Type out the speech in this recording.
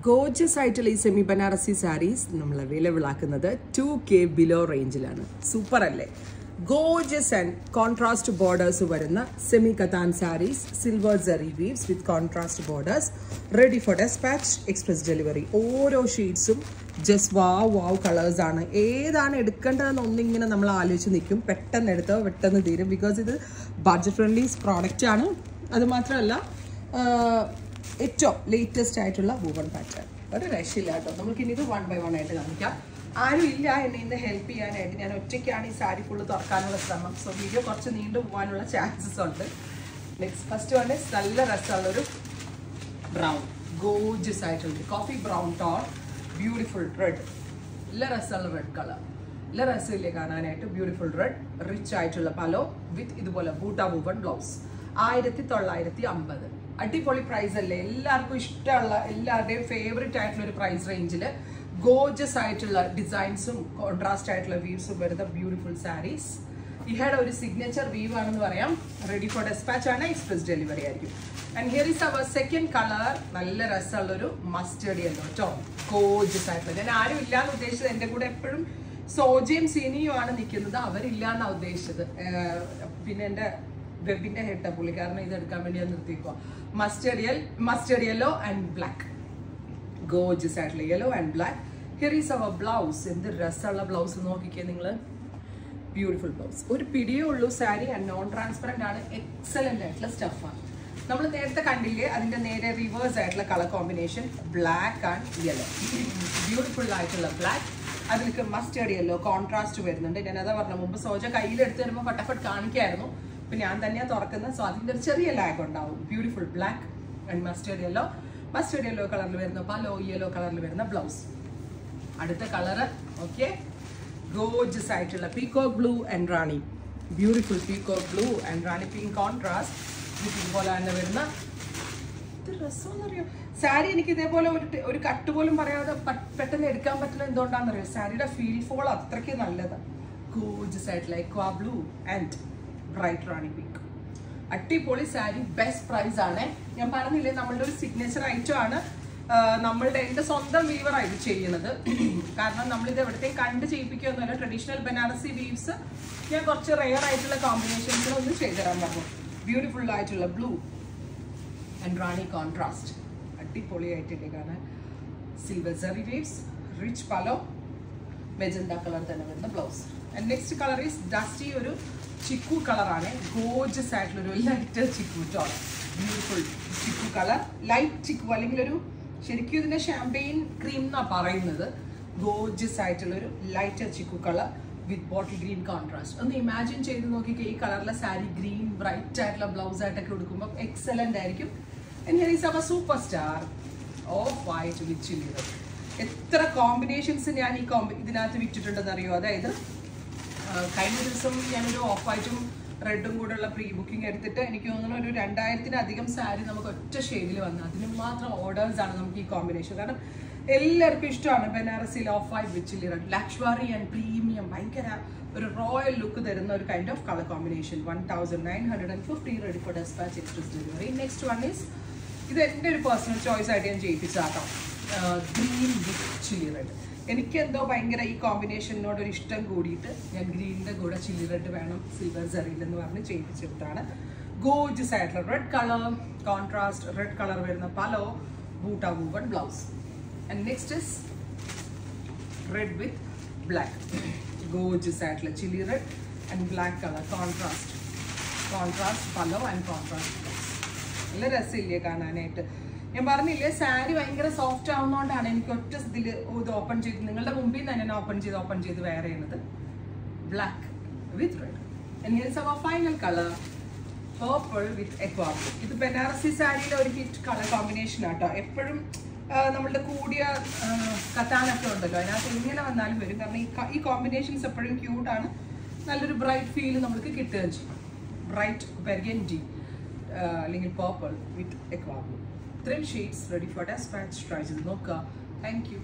gorgeous ആയിട്ടുള്ള ഈ semi Banarasi saris നമ്മൾ അവൈലബിൾ ആക്കുന്നത് ടു കെ ബിലോ റേഞ്ചിലാണ് സൂപ്പർ അല്ലേ ഗോജസ് ആൻഡ് കോൺട്രാസ്റ്റ് ബോർഡേഴ്സ് വരുന്ന semi katan saris silver zari weaves with contrast borders ready for despatch express delivery ഓരോ ഷീറ്റ്സും ജസ്റ്റ് വാവ് വാവ് കളേഴ്സ് ആണ് ഏതാണ് എടുക്കേണ്ടതെന്ന് ഒന്നിങ്ങനെ നമ്മൾ ആലോചിച്ച് നിൽക്കും പെട്ടെന്ന് എടുത്തോ പെട്ടെന്ന് തീരും ബിക്കോസ് ഇത് ബഡ്ജറ്റ് ഫ്രണ്ട്ലി പ്രോഡക്റ്റ് ആണ് അത് മാത്രമല്ല ആഹ്, ഏറ്റവും ലേറ്റസ്റ്റ് ആയിട്ടുള്ള വൂവൺ പാറ്റേൺ ഒരു രക്ഷയില്ല കേട്ടോ നമുക്ക് ഇനി ഇത് വൺ ബൈ വൺ ആയിട്ട് കാണിക്കാം ആരും ഇല്ല എന്നെ ഇന്ന് ഹെൽപ്പ് ചെയ്യാനായിട്ട് ഞാൻ ഒറ്റയ്ക്കാണ് ഈ സാരി ഫുള്ള് തുറക്കാനുള്ള ശ്രമം സോ വീഡിയോ കുറച്ച് നീണ്ടു പോകാനുള്ള ചാൻസസ് ഉണ്ട് നെക്സ്റ്റ് ഫസ്റ്റ് വൺ നല്ല രസമുള്ളൊരു ബ്രൗൺ ഗോജസ് ആയിട്ടുള്ള coffee brown tone beautiful red നല്ല രസമുള്ള റെഡ് കളർ നല്ല രസമില്ലേ കാണാനായിട്ട് ബ്യൂട്ടിഫുൾ റെഡ് റിച്ച് ആയിട്ടുള്ള പലോ വിത്ത് ഇതുപോലെ ബൂട്ട വൂവൺ ബ്ലൗസ് ആയിരത്തി തൊള്ളായിരത്തി അമ്പത് അടിപൊളി പ്രൈസ് അല്ലേ എല്ലാവർക്കും ഇഷ്ടമുള്ള എല്ലാവരുടെയും ഫേവറേറ്റ് ആയിട്ടുള്ള ഒരു പ്രൈസ് റേഞ്ചിൽ ഗോജസ് ആയിട്ടുള്ള ഡിസൈൻസും കോൺട്രാസ്റ്റ് ആയിട്ടുള്ള വ്യൂസും വരുന്ന ബ്യൂട്ടിഫുൾ സാരീസ് ഇഹയുടെ ഒരു സിഗ്നേച്ചർ വീവ് ആണെന്ന് പറയാം റെഡി ഫോർ ഡെസ്പാച്ച് ആണ് എക്സ്പ്രസ് ഡെലിവറി ആയിരിക്കും and here is our second colour നല്ല രസമുള്ള ഒരു മസ്റ്റേർഡ് യെല്ലോ കേട്ടോ ഗോജസ് ആയിട്ടുള്ള ഞാൻ ആരും ഇല്ലാന്ന് ഉദ്ദേശിച്ചത് എൻ്റെ കൂടെ എപ്പോഴും സോജയും സീനിയും ആണ് നിൽക്കുന്നത് അവരില്ല എന്നാണ് ഉദ്ദേശിച്ചത് ഏർ പിന്നെ എൻ്റെ വെബിന്റെ ഹെഡ് പുള്ളിക്കാരനെ ഇത് എടുക്കാൻ വേണ്ടി ഞാൻ നിർത്തിക്കുക മസ്റ്റേർഡ് യെൽ mustard yellow and black gorgeous ആയിട്ടുള്ള yellow and black here is our blouse എന്ത് രസമുള്ള ബ്ലൗസ് നോക്കിക്കേ നിങ്ങൾ ബ്യൂട്ടിഫുൾ ബ്ലൗസ് ഒരു പിടിയേ ഉള്ളൂ സാരി ആൻഡ് നോൺ ട്രാൻസ്പെറന്റ് ആണ് എക്സലന്റ് ആയിട്ടുള്ള സ്റ്റഫാണ് നമ്മൾ നേരത്തെ കണ്ടില്ലേ അതിന്റെ നേരെ റിവേഴ്സ് ആയിട്ടുള്ള colour combination black and yellow beautiful ആയിട്ടുള്ള ബ്ലാക്ക് അതിലേക്ക് മസ്റ്റേർഡ് യെല്ലോ കോൺട്രാസ്റ്റ് വരുന്നുണ്ട് ഞാൻ അതാ പറഞ്ഞ മുമ്പ് സോജ കയ്യിലെടുത്ത് വരുമ്പോൾ ഫട്ടഫട്ട് കാണിക്കായിരുന്നു ഇപ്പൊ ഞാൻ തന്നെയാണ് തുറക്കുന്നത് സോ അതിന്റെ ഒരു ചെറിയ ലാഗ് ഉണ്ടാവും beautiful black and mustard yellow mustard yellow കളറിൽ വരുന്ന പലോ യെല്ലോ കളറിൽ വരുന്ന ബ്ലൗസ് അടുത്ത കളറ് ഓക്കെ ഗോജസ് ആയിട്ടുള്ള peacock blue and rani beautiful peacock blue and rani pink contrast ഇതുപോലെ തന്നെ വരുന്ന ഇത് രസമെന്നറിയോ സാരി എനിക്ക് ഇതേപോലെ ഒരു ടെ- ഒരു കട്ട് പോലും പറയാതെ പ- പെട്ടെന്ന് എടുക്കാൻ പറ്റുന്ന എന്തുകൊണ്ടാണെന്നറിയോ സാരിയുടെ ഫീൽ ഫോൾ അത്രയ്ക്ക് നല്ലതാണ് ഗോജസ് ആയിട്ടുള്ള aqua blue and bright rani pink അടിപൊളി സാരി ബെസ്റ്റ് പ്രൈസ് ആണ് ഞാൻ പറഞ്ഞില്ലേ നമ്മളുടെ ഒരു സിഗ്നേച്ചർ ഐറ്റം ആണ് ആ, നമ്മളുടെ എൻ്റെ സ്വന്തം വീവർ ഇത് ചെയ്യുന്നത് കാരണം നമ്മളിത് എവിടത്തെയും കണ്ട് ചെയ്യിപ്പിക്കുകയൊന്നുമല്ല ട്രഡീഷണൽ ബനാറസി വീവ്സ് ഞാൻ കുറച്ച് റെയർ ആയിട്ടുള്ള കോമ്പിനേഷൻസിലൊന്നും ചെയ്തുതരാൻ പറഞ്ഞു ബ്യൂട്ടിഫുൾ ആയിട്ടുള്ള ബ്ലൂ ആൻഡ് റാണി കോൺട്രാസ്റ്റ് അടിപൊളിയായിട്ടില്ലേ കാണാൻ silver zari weaves rich pallu magenta colour തന്നെ വരുന്ന blouse and next colour is dusty ഒരു ചിക്കു കളറാണ് ഗോജസ് ആയിട്ടുള്ള ഒരു light chikoo tone beautiful chikoo colour light chikoo അല്ലെങ്കിൽ ഒരു ശരിക്കും ഇതിന്റെ ഷാമ്പെയിൻ ക്രീം എന്നാണ് പറയുന്നത് ഗോജസ് ആയിട്ടുള്ള ഒരു light chikoo colour with bottle green contrast ഒന്ന് ഇമാജിൻ ചെയ്ത് നോക്കിക്കേ ഈ കളറിലെ സാരി ഗ്രീൻ ബ്രൈറ്റ് ആയിട്ടുള്ള ബ്ലൗസ് ആയിട്ടൊക്കെ കൊടുക്കുമ്പോൾ എക്സലന്റ് ആയിരിക്കും here our super star off white with chilli red എത്ര കോമ്പിനേഷൻസ് ഞാൻ ഈ കോമ്പി ഇതിനകത്ത് വിറ്റിട്ടുണ്ടെന്ന് അറിയോ അതായത് ആ, കഴിഞ്ഞ ദിവസം ഞാനൊരു ഓഫ് വൈറ്റും റെഡും കൂടെ ഉള്ള പ്രീ ബുക്കിംഗ് എടുത്തിട്ട് എനിക്ക് തോന്നുന്നു ഒരു രണ്ടായിരത്തിലധികം സാരി നമുക്ക് ഒറ്റ ഷെയ്ഡിൽ വന്നു അതിന് മാത്രം ഓർഡേഴ്സ് ആണ് നമുക്ക് ഈ കോമ്പിനേഷൻ കാരണം എല്ലാവർക്കും ഇഷ്ടമാണ് ബനാറസിൽ off white with chilli red luxury and premium ഭയങ്കര ഒരു റോയൽ ലുക്ക് തരുന്ന ഒരു kind of colour combination one thousand nine hundred and fifty ready for despatch express delivery next one is ഇത് എൻ്റെ ഒരു പേഴ്സണൽ ചോയ്സ് ആയിട്ട് ഞാൻ ചെയ്യിപ്പിച്ചാട്ടോ ഗ്രീൻ വിത്ത് ചില്ലി റെഡ് എനിക്ക് എന്തോ ഭയങ്കര ഈ കോമ്പിനേഷനോട് ഒരു ഇഷ്ടം കൂടിയിട്ട് ഞാൻ ഗ്രീനിൻ്റെ കൂടെ ചില്ലി റെഡ് വേണം സിൽവർ സെറിയിൽ എന്ന് പറഞ്ഞ് ചെയ്യിപ്പിച്ചെടുത്താണ് ഗോജസ് ആയിട്ടുള്ള red colour contrast red colour വരുന്ന pallu buta woven blouse and next is red with black gorgeous ആയിട്ടുള്ള chilli red and black colour contrast contrast pallu and contrast blouse നല്ല രസമില്ലേ കാണാനായിട്ട് ഞാൻ പറഞ്ഞില്ലേ സാരി ഭയങ്കര സോഫ്റ്റ് ആവുന്നതുകൊണ്ടാണ് എനിക്ക് ഒറ്റ ഇതിൽ ഇത് ഓപ്പൺ ചെയ്ത് നിങ്ങളുടെ മുമ്പിൽ നിന്ന് തന്നെ ഓപ്പൺ ചെയ്ത് ഓപ്പൺ ചെയ്ത് വേറെ ചെയ്യുന്നത് black with red and here is our final colour purple with aqua ഇത് ബനാറസി സാരിയിലെ ഒരു ഹിറ്റ് കളർ കോമ്പിനേഷൻ ആട്ടോ എപ്പോഴും നമ്മളുടെ കൂടിയ ആ, കത്താനൊക്കെ ഉണ്ടല്ലോ അതിനകത്ത് എങ്ങനെ വന്നാലും വരും കാരണം ഈ ക- ഈ കോമ്പിനേഷൻസ് എപ്പോഴും ക്യൂട്ടാണ് നല്ലൊരു ബ്രൈറ്റ് ഫീൽ നമുക്ക് കിട്ടുകയും ചെയ്യും ബ്രൈറ്റ് ബെർഗൻഡി അല്ലെങ്കിൽ പേർപ്പിൾ വിത്ത് എക്വാ ഇത്രയും shades ready for despatch try ചെയ്ത് നോക്കുക താങ്ക് യു